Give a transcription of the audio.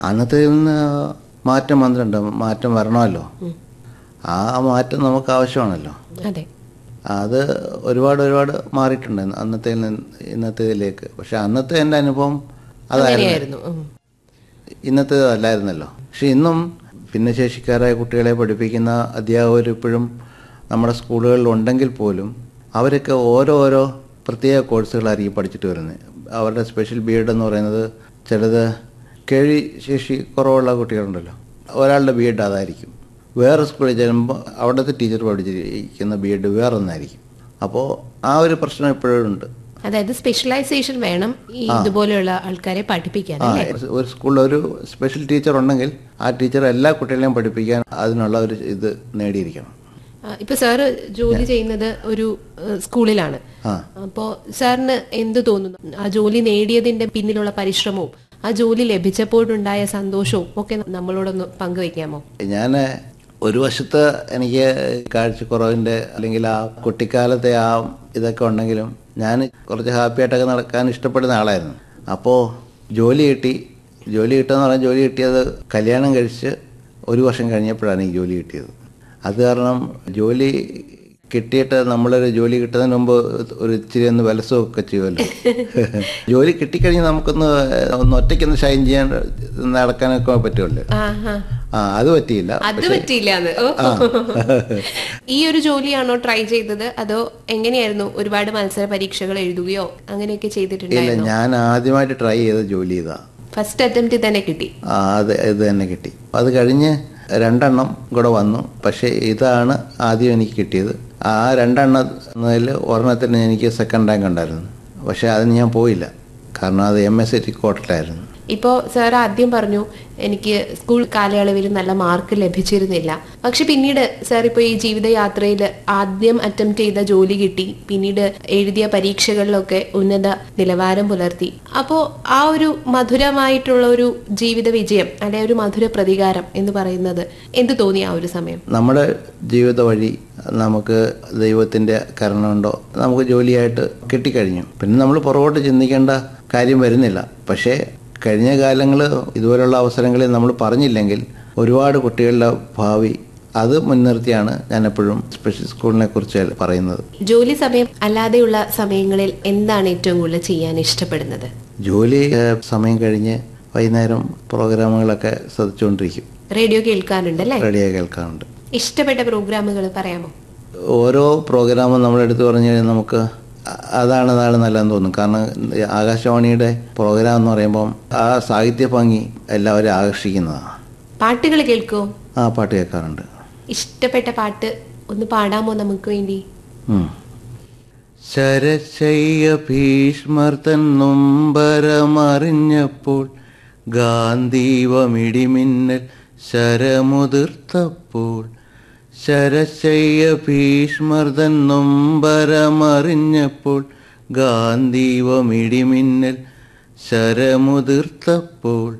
അന്നത്തെ നിന്ന് മാറ്റം വന്നിട്ടുണ്ട് മാറ്റം വരണമല്ലോ ആ മാറ്റം നമുക്ക് ആവശ്യമാണല്ലോ അതെ അത് ഒരുപാട് ഒരുപാട് മാറിയിട്ടുണ്ട് അന്നത്തെ ഇന്നത്തേതിലേക്ക് പക്ഷെ അന്നത്തെ എൻ്റെ അനുഭവം അതായിരുന്നു അങ്ങനെയായിരുന്നു ഉം. ഇന്നത്തെ അല്ലായിരുന്നല്ലോ പക്ഷെ ഇന്നും ഭിന്നശേഷിക്കാരായ കുട്ടികളെ പഠിപ്പിക്കുന്ന അധ്യാപകർ ഇപ്പോഴും നമ്മുടെ സ്കൂളുകളിൽ ഉണ്ടെങ്കിൽ പോലും അവരൊക്കെ ഓരോരോ പ്രത്യേക കോഴ്സുകളായിരിക്കും പഠിച്ചിട്ട് വരുന്നത് അവരുടെ സ്പെഷ്യൽ ബി എഡ് എന്ന് പറയുന്നത് ചിലത് കേൾവി ശേഷി കുറവുള്ള കുട്ടികളുണ്ടല്ലോ ഒരാളുടെ ബി എഡ് അതായിരിക്കും വേറെ സ്കൂളിൽ ചെല്ലുമ്പോൾ അവിടുത്തെ ടീച്ചർ പഠിച്ചിരിക്കുന്ന ബി എഡ് വേറെ ഒന്നായിരിക്കും അപ്പോൾ ആ ഒരു പ്രശ്നം ഇപ്പോഴും ഉണ്ട് അതായത് സ്പെഷ്യലൈസേഷൻ വേണം ഈ ഇതുപോലെയുള്ള ആൾക്കാരെ പഠിപ്പിക്കാൻ ആ അല്ലേ ഒരു സ്കൂളിൽ ഒരു സ്പെഷ്യൽ ടീച്ചർ ഉണ്ടെങ്കിൽ ആ ടീച്ചർ എല്ലാ കുട്ടികളെയും പഠിപ്പിക്കാൻ അതിനുള്ള ഒരു ഇത് നേടിയിരിക്കണം ആ, ഇപ്പൊ സാറ് ജോലി ചെയ്യുന്നത് ഒരു ഏഹ്, സ്കൂളിലാണ് ആ. അപ്പോ സാറിന് എന്ത് തോന്നുന്നു ആ ജോലി നേടിയതിന്റെ പിന്നിലുള്ള പരിശ്രമവും ആ ജോലി ലഭിച്ചപ്പോഴുണ്ടായ സന്തോഷവും ഒക്കെ നമ്മളോടൊന്ന് പങ്കുവെക്കാമോ ഞാൻ ഒരു വശത്ത് എനിക്ക് കാഴ്ചക്കുറവിൻ്റെ അല്ലെങ്കിൽ ആ കുട്ടിക്കാലത്തെ ആ ഇതൊക്കെ ഉണ്ടെങ്കിലും ഞാൻ കുറച്ച് ഹാപ്പി ആയിട്ടൊക്കെ നടക്കാൻ ഇഷ്ടപ്പെടുന്ന ആളായിരുന്നു അപ്പോൾ ജോലി കിട്ടി ജോലി കിട്ടുമെന്ന് പറഞ്ഞാൽ ജോലി കിട്ടിയത് കല്യാണം കഴിച്ച് ഒരു വർഷം കഴിഞ്ഞപ്പോഴാണ് ഈ ജോലി കിട്ടിയത് അത് കാരണം ജോലി കിട്ടിയിട്ട് നമ്മളൊരു ജോലി കിട്ടുന്നതിന് മുമ്പ് ഒരു ഇച്ചിരി ഒന്ന് വിലസമൊക്കെ ചെയ്യുമല്ലോ ജോലി കിട്ടിക്കഴിഞ്ഞാൽ നമുക്കൊന്ന് ഒന്ന് ഒറ്റയ്ക്കൊന്ന് ഷൈൻ ചെയ്യാൻ നടക്കാനൊക്കെ പറ്റുമല്ലോ ആ ആ ആ അത് പറ്റിയില്ല അത് പറ്റിയില്ലാന്ന് ഓ. ഈ ഒരു ജോലിയാണോ ട്രൈ ചെയ്തത് അതോ എങ്ങനെയായിരുന്നു ഒരുപാട് മത്സര പരീക്ഷകൾ എഴുതുകയോ അങ്ങനെയൊക്കെ ഇല്ല ചെയ്തിട്ടുണ്ടായിരുന്നു ഞാൻ ആദ്യമായിട്ട് ട്രൈ ചെയ്ത ജോലി ഇതാ ഫസ്റ്റ് അറ്റംപ്റ്റ് തന്നെ കിട്ടി ആ, അത് ഇത് തന്നെ കിട്ടി അത് കഴിഞ്ഞ് രണ്ടെണ്ണം കൂടെ വന്നു പക്ഷേ ഇതാണ് ആദ്യം എനിക്ക് കിട്ടിയത് ആ രണ്ടെണ്ണത്തിൽ ഒരെണ്ണത്തിന് എനിക്ക് സെക്കൻഡ് റാങ്ക് ഉണ്ടായിരുന്നു പക്ഷേ അതിന് ഞാൻ പോയില്ല കാരണം അത് എം എസ് സി കോട്ടലായിരുന്നു ഇപ്പോ സാർ ആദ്യം പറഞ്ഞു എനിക്ക് സ്കൂൾ കാലയളവിൽ നല്ല മാർക്ക് ലഭിച്ചിരുന്നില്ല പക്ഷെ പിന്നീട് സാർ ഇപ്പോൾ ഈ ജീവിതയാത്രയിൽ ആദ്യം അറ്റംപ്റ്റ് ചെയ്ത ജോലി കിട്ടി പിന്നീട് എഴുതിയ പരീക്ഷകളിലൊക്കെ ഉന്നത നിലവാരം പുലർത്തി അപ്പോൾ ആ ഒരു മധുരമായിട്ടുള്ള ഒരു ജീവിത വിജയം അല്ലെ ഒരു മധുര പ്രതികാരം എന്ന് പറയുന്നത് എന്ത് തോന്നി ആ ഒരു സമയം നമ്മുടെ ജീവിത വഴി നമുക്ക് ദൈവത്തിൻ്റെ കരുണയുണ്ടോ നമുക്ക് ജോലിയായിട്ട് കിട്ടിക്കഴിഞ്ഞു പിന്നെ നമ്മൾ പുറകോട്ട് ചിന്തിക്കേണ്ട കാര്യം വരുന്നില്ല പക്ഷേ കഴിഞ്ഞ കാലങ്ങൾ ഇതുപോലുള്ള അവസരങ്ങളിൽ നമ്മൾ പറഞ്ഞില്ലെങ്കിൽ ഒരുപാട് കുട്ടികളുടെ ഭാവി അത് മുൻനിർത്തിയാണ് ഞാൻ എപ്പോഴും സ്പെഷ്യൽ സ്കൂളിനെ കുറിച്ച് പറയുന്നത് ജോലി സമയം അല്ലാതെയുള്ള സമയങ്ങളിൽ എന്താണ് ഏറ്റവും കൂടുതൽ ചെയ്യാൻ ഇഷ്ടപ്പെടുന്നത് ജോലി ഏഹ്, സമയം കഴിഞ്ഞ് വൈകുന്നേരം പ്രോഗ്രാമുകളൊക്കെ ശ്രദ്ധിച്ചുകൊണ്ടിരിക്കും റേഡിയോ കേൾക്കാറുണ്ട് അല്ലേ റെഡിയായി കേൾക്കാറുണ്ട് ഇഷ്ടപ്പെട്ട പ്രോഗ്രാമുകൾ പറയാമോ ഓരോ പ്രോഗ്രാമും നമ്മളെടുത്ത് പറഞ്ഞു കഴിഞ്ഞാൽ നമുക്ക് അ- അതാണ് അതാണ് നല്ലതെന്ന് തോന്നും കാരണം ആകാശവാണിയുടെ പ്രോഗ്രാം എന്ന് പറയുമ്പം ആ സാഹിത്യ ഭംഗി എല്ലാവരും ആകർഷിക്കുന്നതാണ് പാട്ടുകൾ കേൾക്കോ ആ പാട്ട് കേൾക്കാറുണ്ട് ഇഷ്ടപ്പെട്ട പാട്ട് ഒന്ന് പാടാമോ നമുക്ക് വേണ്ടി ഉം. ശരശയ്യ ഭീഷ്മർ തൻ നൊമ്പരമറിഞ്ഞപ്പോൾ ഗാന്ധീവമിടിമിന്നൽ ശരമുതിർത്തപ്പോൾ ശരശയ്യ ഭീഷ്മർ തൻ നൊമ്പരമറിഞ്ഞപ്പോൾ ഗാന്ധീവമിടിമിന്നൽ ശരമുതിർത്തപ്പോൾ